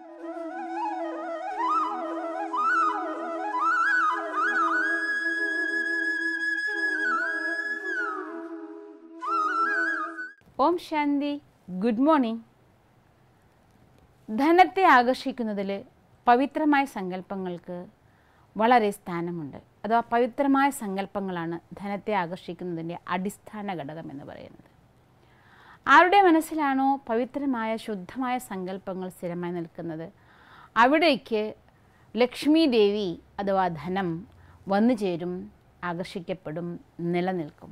ഓം ശാന്തി good morning ധനത്തെ ആകർഷിക്കുന്നതിൽ പവിത്രമായ സങ്കല്പങ്ങൾക്ക് വളരെ സ്ഥാനമുണ്ട് അഥവാ പവിത്രമായ സങ്കല്പങ്ങളാണ് ധനത്തെ ആകർഷിക്കുന്നതിൻ്റെ അടിസ്ഥാന ഘടകം എന്ന് പറയുന്നത് ആരുടെ മനസ്സിലാണോ പവിത്രമായ ശുദ്ധമായ സങ്കല്പങ്ങൾ സ്ഥിരമായി നിൽക്കുന്നത് അവിടേക്ക് ലക്ഷ്മി ദേവി അഥവാ ധനം വന്നു ചേരും ആകർഷിക്കപ്പെടും നിലനിൽക്കും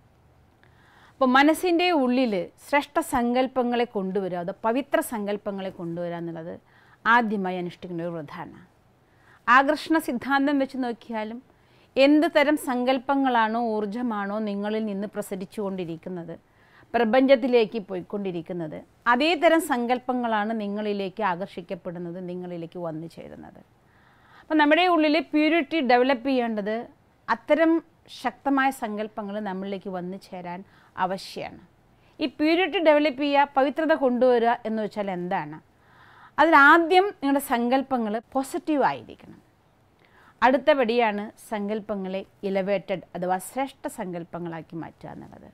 അപ്പോൾ മനസ്സിൻ്റെ ഉള്ളിൽ ശ്രേഷ്ഠ സങ്കല്പങ്ങളെ കൊണ്ടുവരിക അത് പവിത്ര സങ്കല്പങ്ങളെ കൊണ്ടുവരിക എന്നുള്ളത് ആദ്യമായി അനുഷ്ഠിക്കുന്ന ഒരു വ്രതമാണ് ആകർഷണ സിദ്ധാന്തം വെച്ച് നോക്കിയാലും എന്ത് തരം സങ്കല്പങ്ങളാണോ ഊർജമാണോ നിങ്ങളിൽ നിന്ന് പ്രസരിച്ചു കൊണ്ടിരിക്കുന്നത് പ്രപഞ്ചത്തിലേക്ക് പോയിക്കൊണ്ടിരിക്കുന്നത് അതേ തരം സങ്കല്പങ്ങളാണ് നിങ്ങളിലേക്ക് ആകർഷിക്കപ്പെടുന്നത് നിങ്ങളിലേക്ക് വന്നു ചേരുന്നത് അപ്പം നമ്മുടെ ഉള്ളിൽ പ്യൂരിറ്റി ഡെവലപ്പ് ചെയ്യേണ്ടത് അത്തരം ശക്തമായ സങ്കല്പങ്ങൾ നമ്മളിലേക്ക് വന്നു ചേരാൻ ആവശ്യമാണ് ഈ പ്യൂരിറ്റി ഡെവലപ്പ് ചെയ്യുക പവിത്രത കൊണ്ടുവരിക എന്ന് വെച്ചാൽ എന്താണ് അതിലാദ്യം നിങ്ങളുടെ സങ്കല്പങ്ങൾ പോസിറ്റീവ് ആയിരിക്കണം അടുത്ത പടിയാണ് സങ്കല്പങ്ങളെ ഇലവേറ്റഡ് അഥവാ ശ്രേഷ്ഠ സങ്കല്പങ്ങളാക്കി മാറ്റുക എന്നുള്ളത്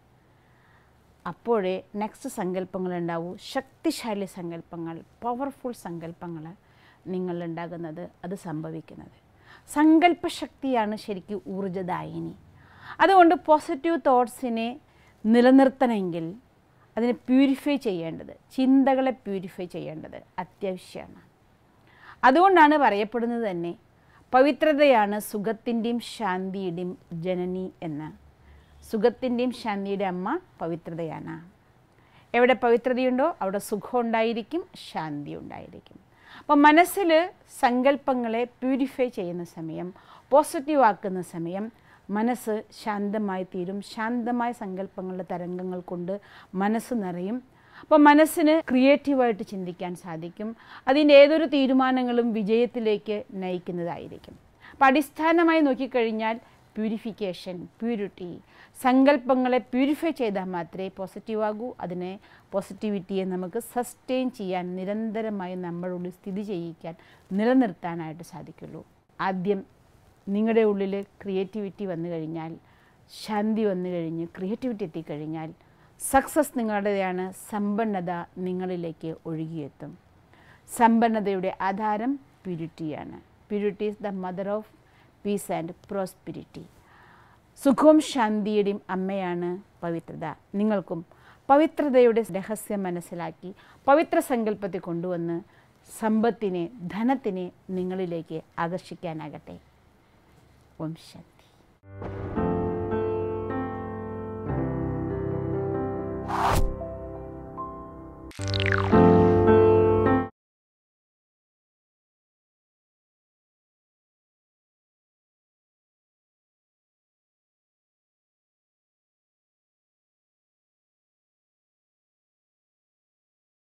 അപ്പോഴേ നെക്സ്റ്റ് സങ്കല്പങ്ങൾ ഉണ്ടാവൂ ശക്തിശാലി സങ്കല്പങ്ങൾ പവർഫുൾ സങ്കല്പങ്ങൾ നിങ്ങളുണ്ടാകുന്നത് അത് സംഭവിക്കുന്നത് സങ്കല്പശക്തിയാണ് ശരിക്കും ഊർജ്ജദായിനി അതുകൊണ്ട് പോസിറ്റീവ് തോട്ട്സിനെ നിലനിർത്തണമെങ്കിൽ അതിനെ പ്യൂരിഫൈ ചെയ്യേണ്ടത് ചിന്തകളെ പ്യൂരിഫൈ ചെയ്യേണ്ടത് അത്യാവശ്യമാണ് അതുകൊണ്ടാണ് പറയപ്പെടുന്നത് തന്നെ പവിത്രതയാണ് സുഖത്തിൻ്റെയും ശാന്തിയുടെയും ജനനി എന്ന് സുഖത്തിൻ്റെയും ശാന്തിയുടെ അമ്മ പവിത്രതയാണ് എവിടെ പവിത്രതയുണ്ടോ അവിടെ സുഖം ഉണ്ടായിരിക്കും ശാന്തി ഉണ്ടായിരിക്കും അപ്പം മനസ്സിൽ സങ്കല്പങ്ങളെ പ്യൂരിഫൈ ചെയ്യുന്ന സമയം പോസിറ്റീവ് ആക്കുന്ന സമയം മനസ്സ് ശാന്തമായി തീരും ശാന്തമായ സങ്കല്പങ്ങളുടെ തരംഗങ്ങൾ കൊണ്ട് മനസ്സ് നിറയും അപ്പോൾ മനസ്സിന് ക്രിയേറ്റീവായിട്ട് ചിന്തിക്കാൻ സാധിക്കും അതിൻ്റെ ഏതൊരു തീരുമാനങ്ങളും വിജയത്തിലേക്ക് നയിക്കുന്നതായിരിക്കും അപ്പോൾ അടിസ്ഥാനമായി നോക്കിക്കഴിഞ്ഞാൽ പ്യൂരിഫിക്കേഷൻ പ്യൂരിറ്റി സങ്കല്പങ്ങളെ പ്യൂരിഫൈ ചെയ്താൽ മാത്രമേ പോസിറ്റീവ് ആകൂ അതിനെ പോസിറ്റിവിറ്റിയെ നമുക്ക് സസ്റ്റെയിൻ ചെയ്യാൻ നിരന്തരമായി നമ്മളുള്ളിൽ സ്ഥിതി ചെയ്യിക്കാൻ നിലനിർത്താനായിട്ട് സാധിക്കുള്ളൂ ആദ്യം നിങ്ങളുടെ ഉള്ളിൽ ക്രിയേറ്റിവിറ്റി വന്നു കഴിഞ്ഞാൽ ശാന്തി വന്നു കഴിഞ്ഞ് ക്രിയേറ്റിവിറ്റി എത്തിക്കഴിഞ്ഞാൽ സക്സസ് നിങ്ങളുടെയാണ് സമ്പന്നത നിങ്ങളിലേക്ക് ഒഴുകിയെത്തും സമ്പന്നതയുടെ ആധാരം പ്യൂരിറ്റിയാണ് purity is the mother of peace and prosperity സുഖവും ശാന്തിയുടെയും അമ്മയാണ് പവിത്രത നിങ്ങൾക്കും പവിത്രതയുടെ രഹസ്യം മനസ്സിലാക്കി പവിത്ര സങ്കല്പത്തെ കൊണ്ടുവന്ന് സമ്പത്തിനെ ധനത്തിനെ നിങ്ങളിലേക്ക് ആകർഷിക്കാനാകട്ടെ ഓം ശാന്തി